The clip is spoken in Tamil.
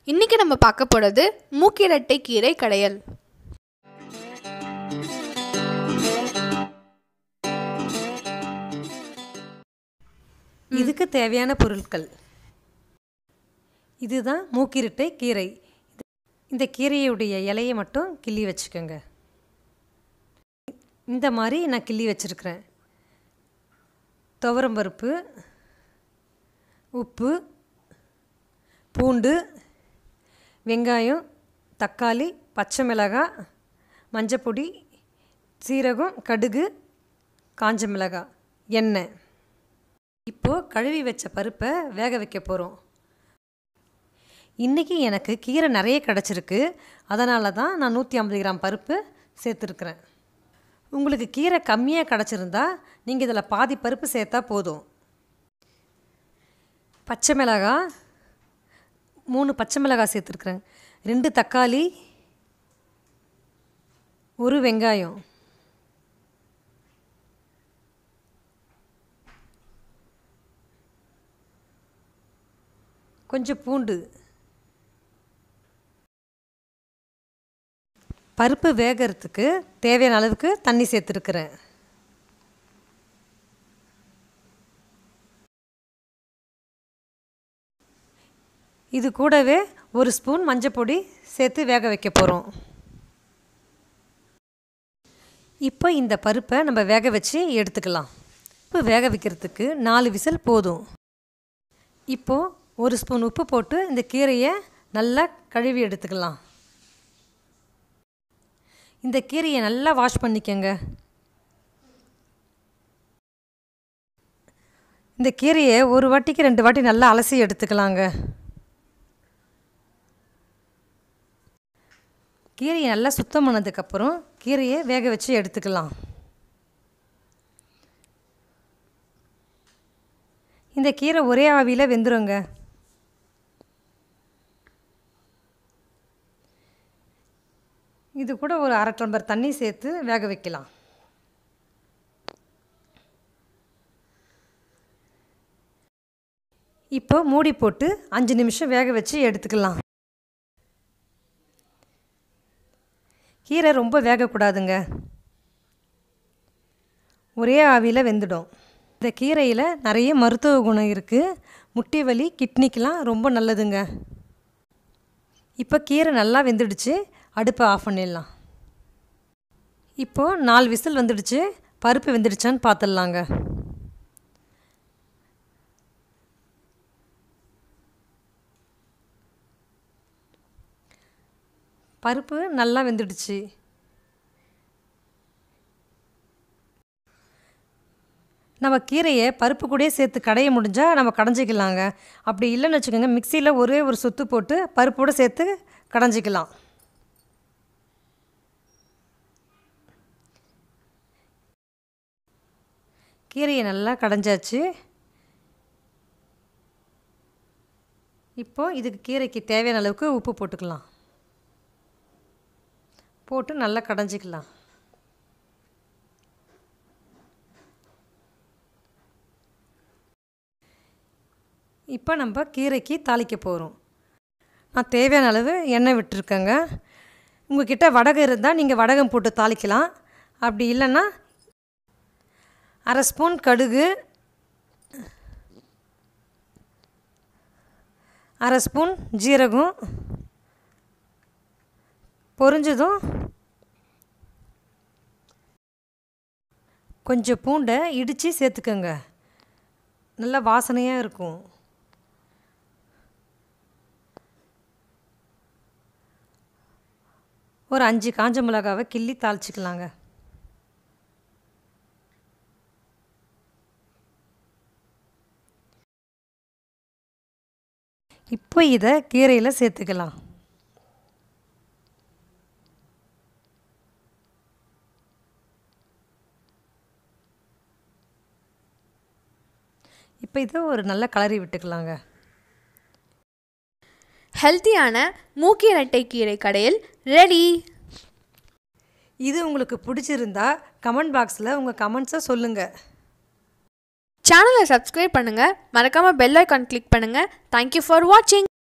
இன்னைக்கு நம்ம பார்க்க போகிறது மூக்கிரட்டை கீரை கடையல் இதுக்கு தேவையான பொருட்கள் இதுதான் மூக்கிருட்டை கீரை இந்த கீரையுடைய இலையை மட்டும் கிள்ளி வச்சுக்கோங்க இந்த மாதிரி நான் கிள்ளி வச்சுருக்கிறேன் துவரம்பருப்பு உப்பு பூண்டு வெங்காயம் தக்காளி பச்சை மிளகாய் மஞ்சப்பொடி சீரகம் கடுகு காஞ்ச மிளகாய் எண்ணெய் இப்போது கழுவி வச்ச பருப்பை வேக வைக்க போகிறோம் இன்றைக்கி எனக்கு கீரை நிறைய கிடச்சிருக்கு அதனால தான் நான் நூற்றி ஐம்பது கிராம் பருப்பு சேர்த்துருக்குறேன் உங்களுக்கு கீரை கம்மியாக கிடச்சிருந்தா நீங்கள் இதில் பாதி பருப்பு சேர்த்தா போதும் பச்சை மிளகாய் மூணு பச்சை மிளகாய் சேர்த்துருக்குறேன் ரெண்டு தக்காளி ஒரு வெங்காயம் கொஞ்சம் பூண்டு பருப்பு வேகிறதுக்கு தேவையான அளவுக்கு தண்ணி சேர்த்துருக்குறேன் இது கூடவே ஒரு ஸ்பூன் மஞ்சப்பொடி சேர்த்து வேக வைக்க போகிறோம் இப்போ இந்த பருப்பை நம்ம வேக வச்சு எடுத்துக்கலாம் இப்போ வேக வைக்கிறதுக்கு நாலு விசில் போதும் இப்போது ஒரு ஸ்பூன் உப்பு போட்டு இந்த கீரையை நல்லா கழுவி எடுத்துக்கலாம் இந்த கீரையை நல்லா வாஷ் பண்ணிக்கோங்க இந்த கீரையை ஒரு வாட்டிக்கு ரெண்டு வாட்டி நல்லா அலசி எடுத்துக்கலாங்க கீரையை நல்லா சுத்தம் பண்ணதுக்கப்புறம் கீரையை வேக வச்சு எடுத்துக்கலாம் இந்த கீரை ஒரே ஆவியில் வெந்துருங்க இது கூட ஒரு அரை டம்ளர் தண்ணி சேர்த்து வேக வைக்கலாம் இப்போ மூடி போட்டு அஞ்சு நிமிஷம் வேக வச்சு எடுத்துக்கலாம் கீரை ரொம்ப வேகக்கூடாதுங்க ஒரே ஆவியில் வெந்துடும் இந்த கீரையில் நிறைய மருத்துவ குணம் இருக்குது முட்டி வலி கிட்னிக்கெலாம் ரொம்ப நல்லதுங்க இப்போ கீரை நல்லா வெந்துடுச்சு அடுப்பை ஆஃப் பண்ணிடலாம் இப்போது நாலு விசில் வந்துடுச்சு பருப்பு வெந்துடுச்சான்னு பார்த்துடலாங்க பருப்பு நல்லா வெந்துடுச்சு நம்ம கீரையை பருப்பு கூடயே சேர்த்து கடைய முடிஞ்சால் நம்ம கடைஞ்சிக்கலாங்க அப்படி இல்லைன்னு வச்சுக்கோங்க மிக்சியில் ஒரே ஒரு சுத்து போட்டு பருப்போடு சேர்த்து கடைஞ்சிக்கலாம் கீரையை நல்லா கடைஞ்சாச்சு இப்போது இதுக்கு கீரைக்கு தேவையான அளவுக்கு உப்பு போட்டுக்கலாம் போட்டு நல்லா கடைஞ்சிக்கலாம் இப்போ நம்ம கீரைக்கு தாளிக்க போகிறோம் நான் தேவையான அளவு எண்ணெய் விட்டுருக்கேங்க உங்ககிட்ட வடகம் இருந்தால் நீங்கள் வடகம் போட்டு தாளிக்கலாம் அப்படி இல்லைன்னா அரை ஸ்பூன் கடுகு அரை ஸ்பூன் ஜீரகம் பொரிஞ்சதும் கொஞ்சம் பூண்டை இடித்து சேர்த்துக்கோங்க நல்லா வாசனையாக இருக்கும் ஒரு அஞ்சு காஞ்ச மிளகாவை கிள்ளி தாளிச்சிக்கலாங்க இப்போ இதை கீரையில் சேர்த்துக்கலாம் இப்போ இதை ஒரு நல்ல கலரி விட்டுக்கலாங்க ஹெல்த்தியான மூக்கிரட்டை கீரை கடையல் ரெடி இது உங்களுக்கு பிடிச்சிருந்தா கமெண்ட் பாக்ஸில் உங்கள் கமெண்ட்ஸை சொல்லுங்கள் சேனலை சப்ஸ்கிரைப் பண்ணுங்கள் மறக்காமல் பெல் ஐக்கான் கிளிக் பண்ணுங்கள் தேங்க்யூ ஃபார் வாட்சிங்